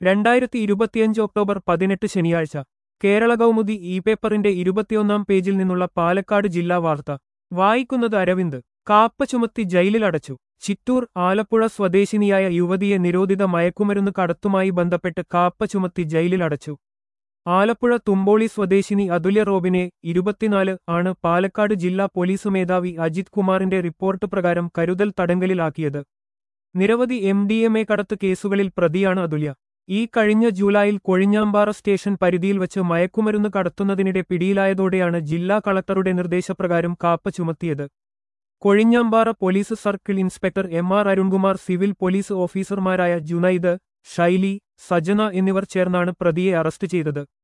രണ്ടായിരത്തി ഇരുപത്തിയഞ്ച് ഒക്ടോബർ പതിനെട്ട് ശനിയാഴ്ച കേരള കൗമുദി ഇ പേപ്പറിന്റെ ഇരുപത്തിയൊന്നാം പേജിൽ നിന്നുള്ള പാലക്കാട് ജില്ലാ വാർത്ത വായിക്കുന്നത് അരവിന്ദ് കാപ്പ ചുമത്തി ജയിലിലടച്ചു ചിറ്റൂർ ആലപ്പുഴ സ്വദേശിനിയായ യുവതിയെ നിരോധിത മയക്കുമരുന്ന് കടത്തുമായി ബന്ധപ്പെട്ട് കാപ്പ ചുമത്തി ജയിലിലടച്ചു ആലപ്പുഴ തുമ്പോളി സ്വദേശിനി അതുല്യ റോബിനെ ഇരുപത്തിനാല് ആണ് പാലക്കാട് ജില്ലാ പോലീസ് മേധാവി അജിത് കുമാറിന്റെ റിപ്പോർട്ട് പ്രകാരം കരുതൽ തടങ്കലിലാക്കിയത് നിരവധി എം ഡി എം എ കടത്ത് കേസുകളിൽ പ്രതിയാണ് അതുല്യ ഈ കഴിഞ്ഞ ജൂലൈയിൽ കൊഴിഞ്ഞാമ്പാറ സ്റ്റേഷൻ പരിധിയിൽ വച്ച് മയക്കുമരുന്ന് കടത്തുന്നതിനിടെ പിടിയിലായതോടെയാണ് ജില്ലാ കളക്ടറുടെ നിർദ്ദേശപ്രകാരം കാപ്പ ചുമത്തിയത് Kozhinjampara police circle inspector M R Arunkumar civil police ഓഫീസർമാരായ ജുനൈദ് ഷൈലി സജന എന്നിവർ ചേർന്നാണ് പ്രതിയെ അറസ്റ്റ് ചെയ്തത്